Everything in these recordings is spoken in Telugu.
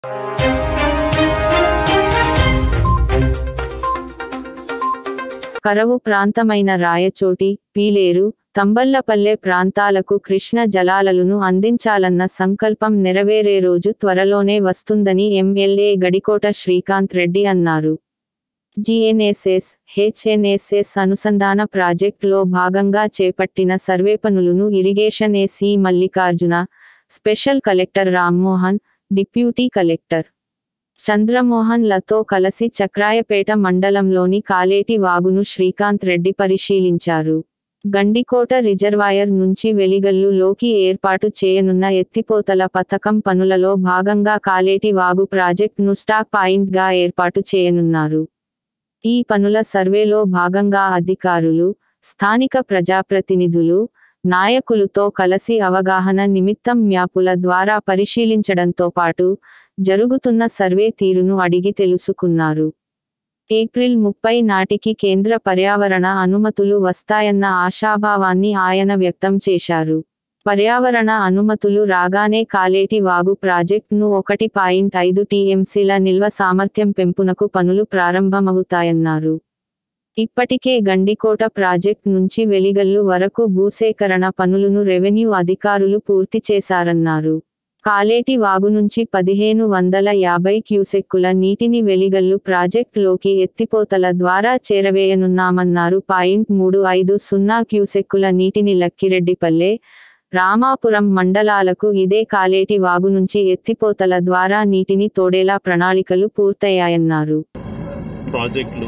కరవు ప్రాంతమైన రాయచోటి పీలేరు తంబళ్లపల్లె ప్రాంతాలకు కృష్ణ జలాలను అందించాలన్న సంకల్పం నెరవేరే రోజు త్వరలోనే వస్తుందని ఎమ్మెల్యే గడికోట శ్రీకాంత్ రెడ్డి అన్నారు జిఎన్ఎస్ఎస్ హెచ్ఎన్ఎస్ఎస్ అనుసంధాన ప్రాజెక్టులో భాగంగా చేపట్టిన సర్వే పనులను irrigation AC Mallikarjuna special collector Rammohan deputy collector Chandramohan లతో కలిసి చక్రాయపేట మండలంలోని కాలేటి వాగును శ్రీకాంత్ రెడ్డి పరిశీలించారు గండికోట రిజర్వాయర్ నుంచి వెలిగల్లు లోకి ఏర్పాటు చేయనున్న ఎత్తిపోతల పథకం పనులలో భాగంగా కాలేటి వాగు ప్రాజెక్టును స్టాక్ పాయింట్ గా ఏర్పాటు చేయనున్నారు ఈ పనుల సర్వేలో భాగంగా అధికారులు స్థానిక ప్రజాప్రతినిధులు నాయకులతో కలిసి అవగాహన నిమిత్తం మ్యాపుల ద్వారా పరిశీలించడంతో పాటు జరుగుతున్న సర్వే తీరును అడిగి తెలుసుకున్నారు ఏప్రిల్ ముప్పై నాటికి కేంద్ర పర్యావరణ అనుమతులు వస్తాయన్న ఆశాభావాన్ని ఆయన వ్యక్తం చేశారు పర్యావరణ అనుమతులు రాగానే కాలేటి వాగు ప్రాజెక్టును ఒకటి పాయింట్ ఐదు టీఎంసీల నిల్వ సామర్థ్యం పెంపునకు పనులు ప్రారంభమవుతాయన్నారు ఇప్పటికే గండికోట ప్రాజెక్ట్ నుంచి వెలిగల్లు వరకు భూసేకరణ పనులను రెవెన్యూ అధికారులు పూర్తి చేశారన్నారు కాలేటి వాగు నుంచి పదిహేను వందల యాభై క్యూసెక్కుల నీటిని వెలిగల్లు ప్రాజెక్టులోకి ఎత్తిపోతల ద్వారా చేరవేయనున్నామన్నారు పాయింట్ మూడు ఐదు సున్నా క్యూసెక్కుల నీటిని లక్కిరెడ్డిపల్లె రామాపురం మండలాలకు ఇదే కాలేటి వాగు నుంచి ఎత్తిపోతల ద్వారా నీటిని తోడేలా ప్రణాళికలు పూర్తయ్యాయన్నారు ప్రాజెక్టులు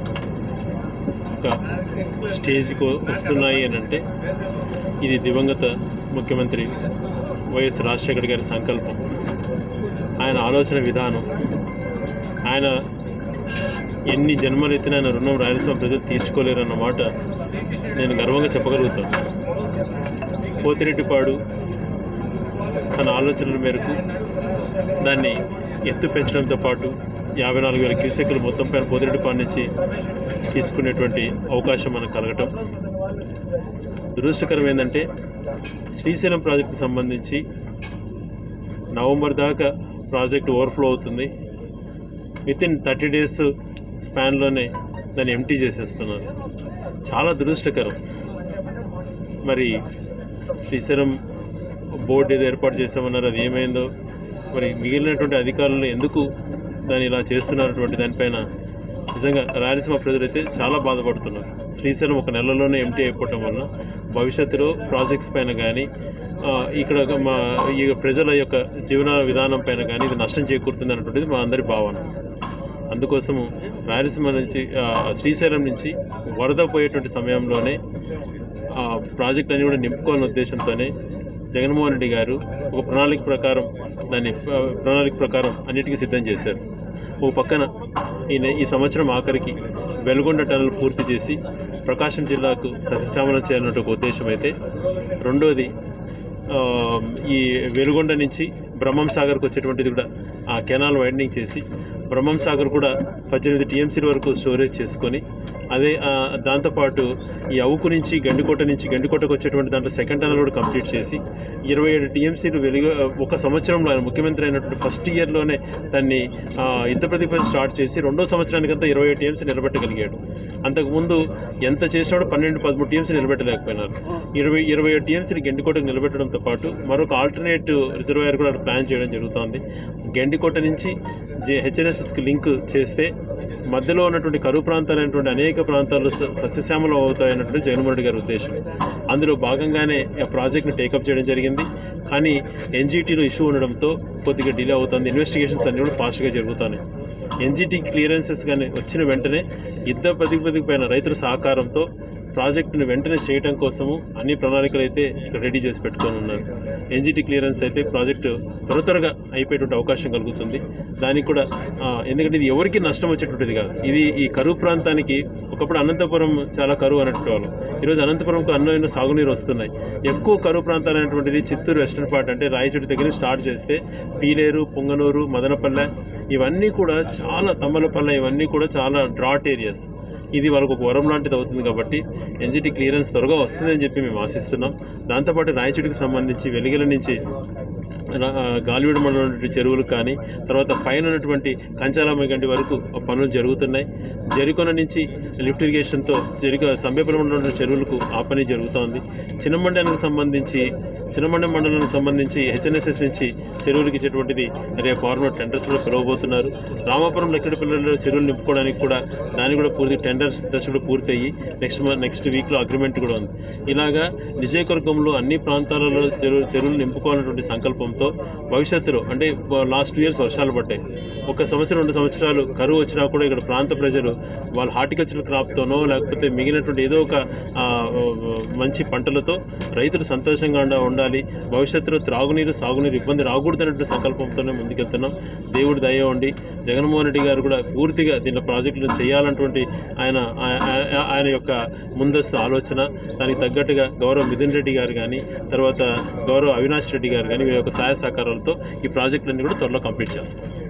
ఒక స్టేజ్కి వస్తున్నాయి అని అంటే ఇది దివంగత ముఖ్యమంత్రి వైఎస్ రాజశేఖర్ గారి సంకల్పం ఆయన ఆలోచన విధానం ఆయన ఎన్ని జన్మలు ఎత్తిన ఆయన రుణం రాయలసీమ ప్రజలు తీర్చుకోలేరన్న మాట నేను గర్వంగా చెప్పగలుగుతాను పోతిరెడ్డిపాడు తన ఆలోచనల మేరకు దాన్ని ఎత్తు పెంచడంతో పాటు యాభై నాలుగు వేల క్యూసెక్కులు మొత్తం పైన పోతిరెడ్డిపాడు నుంచి తీసుకునేటువంటి అవకాశం మనకు కలగటం దురదృష్టకరం ఏంటంటే శ్రీశైలం ప్రాజెక్టుకి సంబంధించి నవంబర్ దాకా ప్రాజెక్ట్ ఓవర్ఫ్లో అవుతుంది విత్ ఇన్ థర్టీ డేస్ స్పాన్లోనే దాన్ని ఎంటీ చేసేస్తున్నారు చాలా దురదృష్టకరం మరి శ్రీశైలం బోర్డు ఏదో ఏర్పాటు చేసామన్నారు అది ఏమైందో మరి మిగిలినటువంటి అధికారులు ఎందుకు దాన్ని ఇలా చేస్తున్నటువంటి దానిపైన నిజంగా రాయలసీమ ప్రజలైతే చాలా బాధపడుతున్నారు శ్రీశైలం ఒక నెలలోనే ఎంటీ అయిపోవటం వలన భవిష్యత్తులో ప్రాజెక్ట్స్ పైన కానీ ఇక్కడ మా ఈ ప్రజల యొక్క జీవన విధానం పైన కానీ ఇది నష్టం చేకూరుతుంది అన్నటువంటిది మా అందరి భావన అందుకోసము రాయలసీమ నుంచి ఆ, శ్రీశైలం నుంచి వరద పోయేటువంటి సమయంలోనే ఆ ప్రాజెక్ట్ అన్ని కూడా నింపుకోవాలనే ఉద్దేశంతోనే జగన్మోహన్ రెడ్డి గారు ఒక ప్రణాళిక ప్రకారం దాన్ని ఆ, ప్రణాళిక ప్రకారం అన్నిటికీ సిద్ధం చేశారు ఓ పక్కన ఈ నె- ఈ సంవత్సరం ఆఖరికి వెలుగొండ టనల్ పూర్తి చేసి ప్రకాశం జిల్లాకు సస్యశ్యామలం చేయాలన్న ఒక ఉద్దేశం అయితే రెండోది ఆ, ఈ వెలుగొండ నుంచి బ్రహ్మం సాగర్కి వచ్చేటువంటిది కూడా ఆ కెనాల్ వైండింగ్ చేసి బ్రహ్మం సాగర్ కూడా పద్దెనిమిది టీఎంసీల వరకు స్టోరేజ్ చేసుకొని అదే ఆ, దాంతోపాటు ఈ అవుకు నుంచి గండికోట నుంచి గండికోటకు వచ్చేటువంటి దాంట్లో సెకండ్ టనల్ కూడా కంప్లీట్ చేసి ఇరవై ఏడు టీఎంసీలు వెలుగు ఒక సంవత్సరంలో ఆయన ముఖ్యమంత్రి అయినటువంటి ఫస్ట్ ఇయర్లోనే దాన్ని ఆ, యుద్ధ ప్రతిపద స్టార్ట్ చేసి రెండో సంవత్సరానికంతా ఇరవై ఏడు టీఎంసీ నిలబెట్టగలిగాడు అంతకుముందు ఎంత చేసినాడో పన్నెండు పదమూడు టీఎంసీ నిలబెట్టలేకపోయినారు ఇరవై ఇరవై ఏడు టీఎంసీని గండికోటకు నిలబెట్టడంతో పాటు మరొక ఆల్టర్నేట్ రిజర్వాయర్ కూడా అక్కడ ప్లాన్ చేయడం జరుగుతోంది గండికోట నుంచి జే హెచ్ఎన్ఎస్ఎస్కి లింక్ చేస్తే మధ్యలో ఉన్నటువంటి కరువు ప్రాంతాలైనటువంటి అనేక ప్రాంతాల్లో స- సస్యశ్యామలం అవుతాయన్నటువంటి జగన్మోహన్ రెడ్డి గారి ఉద్దేశం అందులో భాగంగానే ఆ ప్రాజెక్ట్ని టేకప్ చేయడం జరిగింది కానీ ఎన్జీటీలో ఇష్యూ ఉండడంతో కొద్దిగా డిలే అవుతుంది ఇన్వెస్టిగేషన్స్ అన్నీ కూడా ఫాస్ట్గా జరుగుతున్నాయి ఎన్జీటీ క్లియరెన్సెస్ కానీ వచ్చిన వెంటనే యుద్ధ ప్రతిపదిక పైన రైతుల సహకారంతో ప్రాజెక్టును వెంటనే చేయడం కోసము అన్ని ప్రణాళికలు అయితే ఇక్కడ రెడీ చేసి పెట్టుకొని ఉన్నారు ఎన్జిటి క్లియరెన్స్ అయితే ప్రాజెక్టు త్వర త్వరగా అయిపోయేటువంటి అవకాశం కలుగుతుంది దానికి కూడా ఆ, ఎందుకంటే ఇది ఎవరికి నష్టం వచ్చేటువంటిది కాదు ఇది ఈ కరువు ప్రాంతానికి ఒకప్పుడు అనంతపురం చాలా కరువు అన్నట్టు వాళ్ళు ఈరోజు అనంతపురంకు అన్నమైన సాగునీరు వస్తున్నాయి ఎక్కువ కరువు ప్రాంతాలు అనేటువంటిది చిత్తూరు వెస్టర్న్ పార్ట్ అంటే రాయచోటి దగ్గర నుంచి స్టార్ట్ చేస్తే పీలేరు పొంగనూరు మదనపల్లె ఇవన్నీ కూడా చాలా తమ్మలపల్లె ఇవన్నీ కూడా చాలా డ్రాట్ ఏరియాస్ ఇది వాళ్ళకు ఒక వరం లాంటిది అవుతుంది కాబట్టి ఎన్జిటి క్లియరెన్స్ త్వరగా వస్తుందని చెప్పి మేము ఆశిస్తున్నాం దాంతోపాటు రాయచోటికి సంబంధించి వెలిగల నుంచి రా- ఆ, గాలివీడు మండలం ఉన్నటువంటి చెరువులు కానీ తర్వాత పైన ఉన్నటువంటి కంచాలమ్మ గంటి వరకు పనులు జరుగుతున్నాయి జరికొన నుంచి లిఫ్ట్ ఇరిగేషన్తో జరిగ సంబేపల్లి మండలం ఉన్న చెరువులకు ఆ పని జరుగుతోంది చిన్నమండలానికి సంబంధించి చిన్నమండలం మండలానికి సంబంధించి హెచ్ఎన్ఎస్ఎస్ నుంచి చెరువులకు ఇచ్చేటువంటిది రేపు వారంలో టెండర్స్ కూడా పిలవబోతున్నారు రామాపురం లెక్కడపల్లిలో చెరువులు నింపుకోవడానికి కూడా దాన్ని కూడా పూర్తి టెండర్స్ దశ కూడా పూర్తి అయ్యి నెక్స్ట్ నెక్స్ట్ వీక్లో అగ్రిమెంట్ కూడా ఉంది ఇలాగా నిజయకవర్గంలో అన్ని ప్రాంతాలలో చెరువు చెరువులు నింపుకోవాలన్నటువంటి సంకల్పంతో భవిష్యత్తులో అంటే లాస్ట్ టూ ఇయర్స్ వర్షాలు పడ్డాయి ఒక సంవత్సరం రెండు సంవత్సరాలు కరువు వచ్చినా కూడా ఇక్కడ ప్రాంత ప్రజలు వాళ్ళ హార్టికల్చర్ క్రాప్తోనో లేకపోతే మిగిలినటువంటి ఏదో ఒక ఆ, మంచి పంటలతో రైతులు సంతోషంగా ఉండ- ఉండాలి భవిష్యత్తులో త్రాగునీరు సాగునీరు ఇబ్బంది రాకూడదు అనేటువంటి సంకల్పంతోనే ముందుకెళ్తున్నాం దేవుడి దయ ఉండి జగన్మోహన్ రెడ్డి గారు కూడా పూర్తిగా దీంట్లో ప్రాజెక్టులను చేయాలన్నటువంటి ఆయన ఆ- ఆ- ఆయన యొక్క ముందస్తు ఆలోచన దానికి తగ్గట్టుగా గౌరవ మిథున్ రెడ్డి గారు కానీ తర్వాత గౌరవ అవినాష్ రెడ్డి గారు కానీ వీరి యొక్క సహాయ సహకారాలతో ఈ ప్రాజెక్టులన్నీ కూడా త్వరలో కంప్లీట్ చేస్తాం